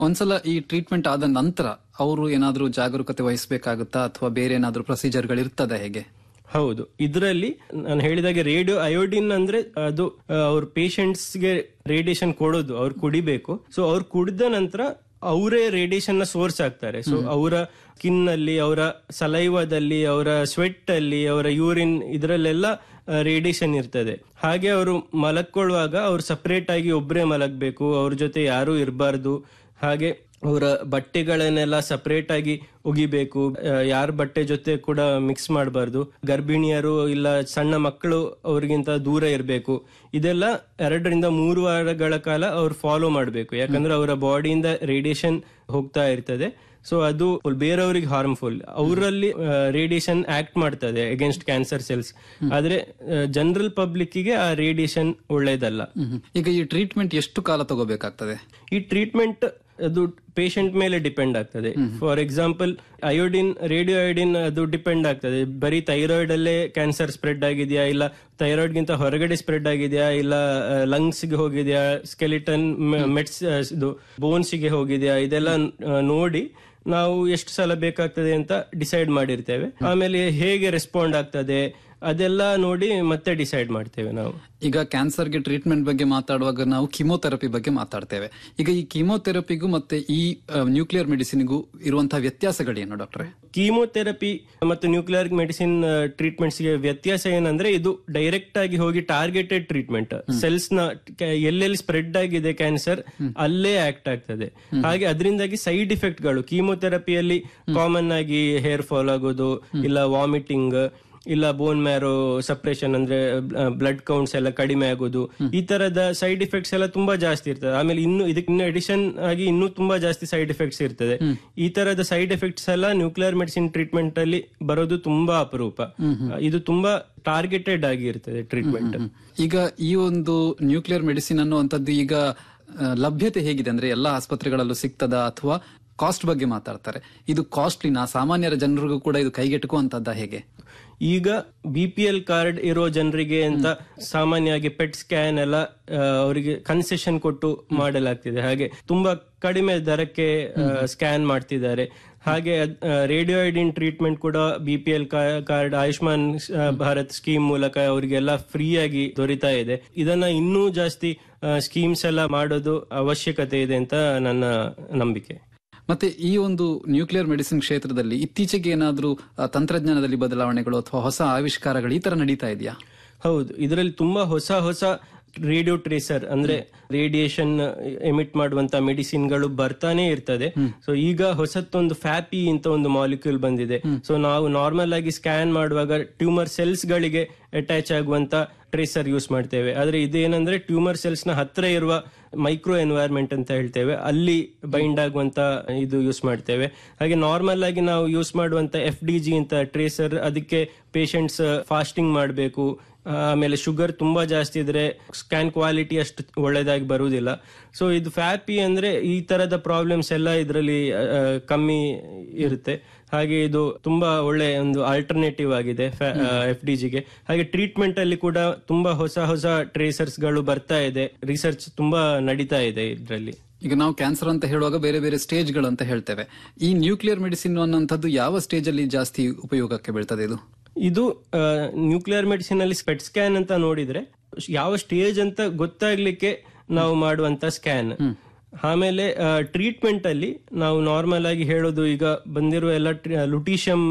ಒಂದ್ಸಲ ಈ ಟ್ರೀಟ್ಮೆಂಟ್ ಆದ ನಂತರ ಅವರು ಏನಾದ್ರೂ ಜಾಗರೂಕತೆ ವಹಿಸಬೇಕಾಗುತ್ತಾ ಅಥವಾ ಬೇರೆ ಏನಾದ್ರೂ ಪ್ರೊಸೀಜರ್ಗಳು ಇರ್ತದ ಹೇಗೆ ಹೌದು ಇದರಲ್ಲಿ ನಾನು ಹೇಳಿದಾಗೆ ರೇಡಿಯೋ ಅಯೋಡಿನ್ ಅಂದ್ರೆ ಅದು ಆ, ಅವ್ರ ಪೇಷಂಟ್ಸ್ಗೆ ರೇಡಿಯೇಷನ್ ಕೊಡೋದು ಅವ್ರು ಕುಡಿಬೇಕು ಸೊ ಅವ್ರು ಕುಡಿದ ನಂತರ ಅವರೇ ರೇಡಿಯೇಷನ್ ನ ಸೋರ್ಸ್ ಆಗ್ತಾರೆ ಸೊ ಅವರ ಸ್ಕಿನ್ ಅಲ್ಲಿ ಅವರ ಸಲೈವದಲ್ಲಿ ಅವರ ಸ್ವೆಟ್ ಅಲ್ಲಿ ಅವರ ಯೂರಿನ್ ಇದರಲ್ಲೆಲ್ಲ ರೇಡಿಯೇಷನ್ ಇರ್ತದೆ ಹಾಗೆ ಅವರು ಮಲಕ್ಕೊಳ್ಳುವಾಗ ಅವ್ರು ಸಪರೇಟ್ ಆಗಿ ಒಬ್ಬರೇ ಮಲಗಬೇಕು ಅವ್ರ ಜೊತೆ ಯಾರೂ ಇರಬಾರ್ದು ಹಾಗೆ ಅವರ ಬಟ್ಟೆಗಳನ್ನೆಲ್ಲ ಸಪರೇಟ್ ಆಗಿ ಒಗಿಬೇಕು ಯಾರ ಬಟ್ಟೆ ಜೊತೆ ಕೂಡ ಮಿಕ್ಸ್ ಮಾಡಬಾರ್ದು ಗರ್ಭಿಣಿಯರು ಇಲ್ಲ ಸಣ್ಣ ಮಕ್ಕಳು ಅವ್ರಿಗಿಂತ ದೂರ ಇರಬೇಕು ಇದೆಲ್ಲ ಎರಡರಿಂದ ಮೂರು ವಾರಗಳ ಕಾಲ ಅವ್ರು ಫಾಲೋ ಮಾಡಬೇಕು ಯಾಕಂದ್ರೆ ಅವರ ಬಾಡಿಯಿಂದ ರೇಡಿಯೇಷನ್ ಹೋಗ್ತಾ ಇರ್ತದೆ ಸೊ ಅದು ಬೇರೆಯವರಿಗೆ ಹಾರ್ಮ್ಫುಲ್ ಅವರಲ್ಲಿ ರೇಡಿಯೇಷನ್ ಆಕ್ಟ್ ಮಾಡ್ತದೆ ಅಗೇನ್ಸ್ಟ್ ಕ್ಯಾನ್ಸರ್ ಸೆಲ್ಸ್ ಆದ್ರೆ ಜನರಲ್ ಪಬ್ಲಿಕ್ಗೆ ಆ ರೇಡಿಯೇಷನ್ ಒಳ್ಳೇದಲ್ಲ ಹ್ಮ್. ಈಗ ಈ ಟ್ರೀಟ್ಮೆಂಟ್ ಎಷ್ಟು ಕಾಲ ತಗೋಬೇಕಾಗ್ತದೆ ಈ ಟ್ರೀಟ್ಮೆಂಟ್ ಅದು ಪೇಷಂಟ್ ಮೇಲೆ ಡಿಪೆಂಡ್ ಆಗ್ತದೆ for example iodine radio iodine ಅದು ಡಿಪೆಂಡ್ ಆಗ್ತದೆ ಬರೀ ಥೈರಾಯ್ಡ್ ಅಲ್ಲೇ ಕ್ಯಾನ್ಸರ್ ಸ್ಪ್ರೆಡ್ ಆಗಿದೆಯಾ ಇಲ್ಲ ಥೈರಾಯ್ಡ್ ಗಿಂತ ಹೊರಗಡೆ ಸ್ಪ್ರೆಡ್ ಆಗಿದೆಯಾ ಇಲ್ಲ ಲಂಗ್ಸ್ ಗೆ ಹೋಗಿದೆಯಾ ಸ್ಕೆಲಿಟನ್ ಮೆಟ್ಸ್ ಇದು ಬೋನ್ಸ್ ಗೆ ಹೋಗಿದೆಯಾ ಇದೆಲ್ಲ ಆ, ನೋಡಿ ನಾವು ಎಷ್ಟು ಸಲ ಬೇಕಾಗ್ತದೆ ಅಂತ ಡಿಸೈಡ್ ಮಾಡಿರ್ತೇವೆ ಆಮೇಲೆ ಹೇಗೆ ರೆಸ್ಪಾಂಡ್ ಆಗ್ತದೆ ಅದೆಲ್ಲ ನೋಡಿ ಮತ್ತೆ ಡಿಸೈಡ್ ಮಾಡ್ತೇವೆ ನಾವು ಈಗ ಕ್ಯಾನ್ಸರ್ಗೆ ಟ್ರೀಟ್ಮೆಂಟ್ ಬಗ್ಗೆ ಮಾತಾಡುವಾಗ ನಾವು ಕಿಮೋಥೆರಪಿ ಬಗ್ಗೆ ಮಾತಾಡ್ತೇವೆ ಈಗ ಈ ಕಿಮೋಥೆರಪಿಗೂ ಮತ್ತೆ ಈ ನ್ಯೂಕ್ಲಿಯರ್ ಮೆಡಿಸಿನ್ಗೂ ಇರುವಂತಹ ವ್ಯತ್ಯಾಸಗಳೇನು ಡಾಕ್ಟ್ರೆ ಕೀಮೋಥೆರಪಿ ಮತ್ತು ನ್ಯೂಕ್ಲಿಯರ್ ಮೆಡಿಸಿನ್ ಟ್ರೀಟ್ಮೆಂಟ್ಸ್ ಗೆ ವ್ಯತ್ಯಾಸ ಏನಂದ್ರೆ ಇದು ಡೈರೆಕ್ಟ್ ಆಗಿ ಹೋಗಿ ಟಾರ್ಗೆಟೆಡ್ ಟ್ರೀಟ್ಮೆಂಟ್ ಸೆಲ್ಸ್ ನ ಕ- ಎಲ್ಲೆಲ್ಲಿ ಸ್ಪ್ರೆಡ್ ಆಗಿದೆ ಕ್ಯಾನ್ಸರ್ ಅಲ್ಲೇ ಆಕ್ಟ್ ಆಗ್ತದೆ ಹಾಗೆ ಅದರಿಂದಾಗಿ ಸೈಡ್ ಇಫೆಕ್ಟ್ ಗಳು ಕೀಮೋಥೆರಪಿಯಲ್ಲಿ ಕಾಮನ್ ಆಗಿ ಹೇರ್ ಫಾಲ್ ಆಗೋದು ಇಲ್ಲ ವಾಮಿಟಿಂಗ್ ಇಲ್ಲ ಬೋನ್ ಮ್ಯಾರೋ ಸಪ್ರೇಷನ್ ಅಂದ್ರೆ ಬ್ಲಡ್ ಕೌಂಟ್ಸ್ ಎಲ್ಲ ಕಡಿಮೆ ಆಗೋದು ಈ ತರದ ಸೈಡ್ ಇಫೆಕ್ಟ್ಸ್ ಎಲ್ಲ ತುಂಬಾ ಜಾಸ್ತಿ ಇರ್ತದೆ ಆಮೇಲೆ ಇನ್ನು ಇದಕ್ಕೆ ಇನ್ನು ಅಡಿಷನ್ ಆಗಿ ಇನ್ನೂ ತುಂಬಾ ಜಾಸ್ತಿ ಸೈಡ್ ಎಫೆಕ್ಟ್ಸ್ ಇರ್ತದೆ ಈ ತರದ ಸೈಡ್ ಎಫೆಕ್ಟ್ಸ್ ಎಲ್ಲ ನ್ಯೂಕ್ಲಿಯರ್ ಮೆಡಿಸಿನ್ ಟ್ರೀಟ್ಮೆಂಟ್ ಅಲ್ಲಿ ಬರೋದು ತುಂಬಾ ಅಪರೂಪ ಇದು ತುಂಬಾ ಟಾರ್ಗೆಟೆಡ್ ಆಗಿ ಇರ್ತದೆ ಟ್ರೀಟ್ಮೆಂಟ್ ಈಗ ಈ ಒಂದು ನ್ಯೂಕ್ಲಿಯರ್ ಮೆಡಿಸಿನ್ ಅನ್ನುವಂಥದ್ದು ಈಗ ಆ, ಲಭ್ಯತೆ ಹೇಗಿದೆ ಅಂದ್ರೆ ಎಲ್ಲಾ ಆಸ್ಪತ್ರೆಗಳಲ್ಲೂ ಸಿಗ್ತದ ಅಥವಾ ಕಾಸ್ಟ್ ಬಗ್ಗೆ ಮಾತಾಡ್ತಾರೆ ಇದು ಕಾಸ್ಟ್ಲಿನ ಸಾಮಾನ್ಯರ ಜನರಿಗೂ ಕೂಡ ಇದು ಕೈಗೆಟುಕುವಂತದ್ದ ಹೇಗೆ ಈಗ ಬಿ ಪಿ ಎಲ್ ಕಾರ್ಡ್ ಇರೋ ಜನರಿಗೆ ಅಂತ ಸಾಮಾನ್ಯವಾಗಿ ಪೆಟ್ ಸ್ಕ್ಯಾನ್ ಎಲ್ಲ ಆ, ಅವರಿಗೆ ಕನ್ಸೆಷನ್ ಕೊಟ್ಟು ಮಾಡಲಾಗ್ತಿದೆ ಹಾಗೆ ತುಂಬಾ ಕಡಿಮೆ ದರಕ್ಕೆ ಸ್ಕ್ಯಾನ್ ಮಾಡ್ತಿದ್ದಾರೆ ಹಾಗೆ ರೇಡಿಯೋಐಡಿನ್ ಟ್ರೀಟ್ಮೆಂಟ್ ಕೂಡ B P L card Ayushman ಆ, ಭಾರತ್ ಸ್ಕೀಮ್ ಮೂಲಕ ಅವರಿಗೆಲ್ಲ ಫ್ರೀ ಆಗಿ ದೊರೀತಾ ಇದೆ ಇದನ್ನ ಇನ್ನೂ ಜಾಸ್ತಿ ಸ್ಕೀಮ್ಸ್ ಎಲ್ಲ ಮಾಡೋದು ಅವಶ್ಯಕತೆ ಇದೆ ಅಂತ ನನ್ನ ನಂಬಿಕೆ ಮತ್ತೆ ಈ ಒಂದು ನ್ಯೂಕ್ಲಿಯರ್ ಮೆಡಿಸಿನ್ ಕ್ಷೇತ್ರದಲ್ಲಿ ಇತ್ತೀಚೆಗೆ ಏನಾದ್ರೂ ಆ, ತಂತ್ರಜ್ಞಾನದಲ್ಲಿ ಬದಲಾವಣೆಗಳು ಅಥವಾ ಹೊಸ ಆವಿಷ್ಕಾರಗಳು ಈ ತರ ನಡೀತಾ ಇದೆಯಾ ಹೌದು ಇದರಲ್ಲಿ ತುಂಬಾ ಹೊಸ ಹೊಸ ರೇಡಿಯೋ ಟ್ರೇಸರ್ ಅಂದ್ರೆ ರೇಡಿಯೇಷನ್ ಎಮಿಟ್ ಮಾಡುವಂತ ಮೆಡಿಸಿನ್ಗಳು ಬರ್ತಾನೆ ಇರ್ತದೆ ಸೊ ಈಗ ಹೊಸತ್ತೊಂದು ಫ್ಯಾಪಿ ಅಂತ ಒಂದು ಮಾಲಿಕ್ಯೂಲ್ ಬಂದಿದೆ ಸೊ ನಾವು ನಾರ್ಮಲ್ ಆಗಿ ಸ್ಕ್ಯಾನ್ ಮಾಡುವಾಗ ಟ್ಯೂಮರ್ ಸೆಲ್ಸ್ ಗಳಿಗೆ ಅಟ್ಯಾಚ್ ಆಗುವಂತ ಟ್ರೇಸರ್ ಯೂಸ್ ಮಾಡ್ತೇವೆ ಆದ್ರೆ ಇದೇನಂದ್ರೆ ಟ್ಯೂಮರ್ ಸೆಲ್ಸ್ ನ ಹತ್ರ ಇರುವ ಮೈಕ್ರೋ ಎನ್ವೈರ್ಮೆಂಟ್ ಅಂತ ಹೇಳ್ತೇವೆ ಅಲ್ಲಿ ಬೈಂಡ್ ಆಗುವಂತ ಇದು ಯೂಸ್ ಮಾಡ್ತೇವೆ ಹಾಗೆ ನಾರ್ಮಲ್ ಆಗಿ ನಾವು ಯೂಸ್ ಮಾಡುವಂತ ಎಫ್ ಡಿ ಜಿ ಅಂತ ಟ್ರೇಸರ್ ಅದಕ್ಕೆ ಪೇಷಂಟ್ಸ್ ಫಾಸ್ಟಿಂಗ್ ಮಾಡಬೇಕು ಆಮೇಲೆ ಶುಗರ್ ತುಂಬಾ ಜಾಸ್ತಿ ಇದ್ರೆ ಸ್ಕ್ಯಾನ್ ಕ್ವಾಲಿಟಿ ಅಷ್ಟು ಒಳ್ಳೇದಾಗಿ ಬರುವುದಿಲ್ಲ ಸೊ ಇದು ಫ್ಯಾಪಿ ಅಂದ್ರೆ ಈ ತರದ ಪ್ರಾಬ್ಲಮ್ಸ್ ಎಲ್ಲ ಇದರಲ್ಲಿ ಕಮ್ಮಿ ಇರುತ್ತೆ ಹಾಗೆ ಇದು ತುಂಬಾ ಒಳ್ಳೆ ಒಂದು ಆಲ್ಟರ್ನೇಟಿವ್ ಆಗಿದೆ ಎಫ್ ಡಿ ಜಿಗೆ ಹಾಗೆ ಟ್ರೀಟ್ಮೆಂಟ್ ಅಲ್ಲಿ ಕೂಡ ತುಂಬಾ ಹೊಸ ಹೊಸ ಟ್ರೇಸರ್ಸ್ ಗಳು ಬರ್ತಾ ಇದೆ ರಿಸರ್ಚ್ ತುಂಬಾ ನಡೀತಾ ಇದೆ ಇದರಲ್ಲಿ ಈಗ ನಾವು ಕ್ಯಾನ್ಸರ್ ಅಂತ ಹೇಳುವಾಗ ಬೇರೆ ಬೇರೆ ಸ್ಟೇಜ್ಗಳು ಅಂತ ಹೇಳ್ತೇವೆ ಈ ನ್ಯೂಕ್ಲಿಯರ್ ಮೆಡಿಸಿನ್ ಅನ್ನುವಂಥದ್ದು ಯಾವ ಸ್ಟೇಜ್ ಅಲ್ಲಿ ಜಾಸ್ತಿ ಉಪಯೋಗಕ್ಕೆ ಬೀಳ್ತದೆ ಇದು ಇದು ನ್ಯೂಕ್ಲಿಯರ್ ಮೆಡಿಸಿನ್ ಅಲ್ಲಿ ಸ್ಪೆಟ್ ಸ್ಕ್ಯಾನ್ ಅಂತ ನೋಡಿದ್ರೆ ಯಾವ ಸ್ಟೇಜ್ ಅಂತ ಗೊತ್ತಾಗ್ಲಿಕ್ಕೆ ನಾವು ಮಾಡುವಂತ ಸ್ಕ್ಯಾನ್ ಆಮೇಲೆ ಟ್ರೀಟ್ಮೆಂಟ್ ಅಲ್ಲಿ ನಾವು ನಾರ್ಮಲ್ ಆಗಿ ಹೇಳೋದು ಈಗ ಬಂದಿರುವ ಎಲ್ಲ ಲುಟೀಷಿಯಂ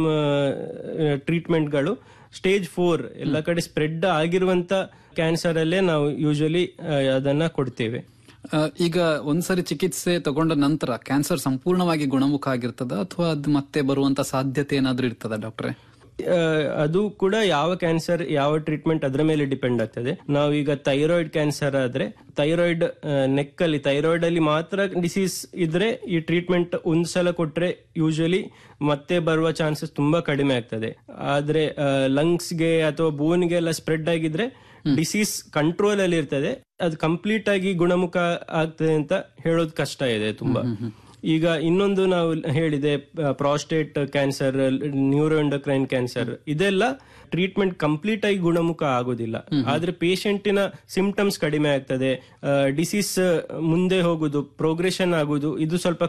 ಟ್ರೀಟ್ಮೆಂಟ್ಗಳು ಸ್ಟೇಜ್ ಫೋರ್ ಎಲ್ಲ ಕಡೆ ಸ್ಪ್ರೆಡ್ ಆಗಿರುವಂತ ಕ್ಯಾನ್ಸರ್ ಅಲ್ಲೇ ನಾವು ಯೂಶಲಿ ಅದನ್ನ ಕೊಡ್ತೇವೆ ಆ, ಈಗ ಒಂದ್ಸರಿ ಚಿಕಿತ್ಸೆ ತಗೊಂಡ ನಂತರ ಕ್ಯಾನ್ಸರ್ ಸಂಪೂರ್ಣವಾಗಿ ಗುಣಮುಖ ಆಗಿರ್ತದ ಅಥವಾ ಅದು ಮತ್ತೆ ಬರುವಂತ ಸಾಧ್ಯತೆ ಏನಾದ್ರೂ ಇರ್ತದ ಡಾಕ್ಟ್ರೆ ಆ, ಅದು ಕೂಡ ಯಾವ ಕ್ಯಾನ್ಸರ್ ಯಾವ ಟ್ರೀಟ್ಮೆಂಟ್ ಅದರ ಮೇಲೆ ಡಿಪೆಂಡ್ ಆಗ್ತದೆ ನಾವು ಈಗ ಥೈರಾಯ್ಡ್ ಕ್ಯಾನ್ಸರ್ ಆದ್ರೆ ಥೈರಾಯ್ಡ್ ನೆಕ್ ಅಲ್ಲಿ ಥೈರಾಯ್ಡ್ ಅಲ್ಲಿ ಮಾತ್ರ ಡಿಸೀಸ್ ಇದ್ರೆ ಈ ಟ್ರೀಟ್ಮೆಂಟ್ ಒಂದ್ ಸಲ ಕೊಟ್ರೆ ಯೂಶಲಿ ಮತ್ತೆ ಬರುವ ಚಾನ್ಸಸ್ ತುಂಬಾ ಕಡಿಮೆ ಆಗ್ತದೆ ಆದ್ರೆ ಲಂಗ್ಸ್ಗೆ ಅಥವಾ ಬೋನ್ಗೆ ಎಲ್ಲ ಸ್ಪ್ರೆಡ್ ಆಗಿದ್ರೆ ಡಿಸೀಸ್ ಕಂಟ್ರೋಲ್ ಅಲ್ಲಿ ಇರ್ತದೆ ಅದು ಕಂಪ್ಲೀಟ್ ಆಗಿ ಗುಣಮುಖ ಆಗ್ತದೆ ಅಂತ ಹೇಳೋದು ಕಷ್ಟ ಇದೆ ತುಂಬಾ ಈಗ ಇನ್ನೊಂದು ನಾವು ಹೇಳಿದೆ ಪ್ರಾಸ್ಟೇಟ್ ಕ್ಯಾನ್ಸರ್ ನ್ಯೂರೋಎಂಡೋಕ್ರೈನ್ ಕ್ಯಾನ್ಸರ್ ಇದೆಲ್ಲ ಟ್ರೀಟ್ಮೆಂಟ್ ಕಂಪ್ಲೀಟ್ ಆಗಿ ಗುಣಮುಖ ಆಗೋದಿಲ್ಲ ಆದ್ರೆ ಪೇಷಂಟಿನ ಸಿಂಪ್ಟಮ್ಸ್ ಕಡಿಮೆ ಆಗ್ತದೆ ಡಿಸೀಸ್ ಮುಂದೆ ಹೋಗುದು ಪ್ರೋಗ್ರೆಷನ್ ಆಗುದು ಇದು ಸ್ವಲ್ಪ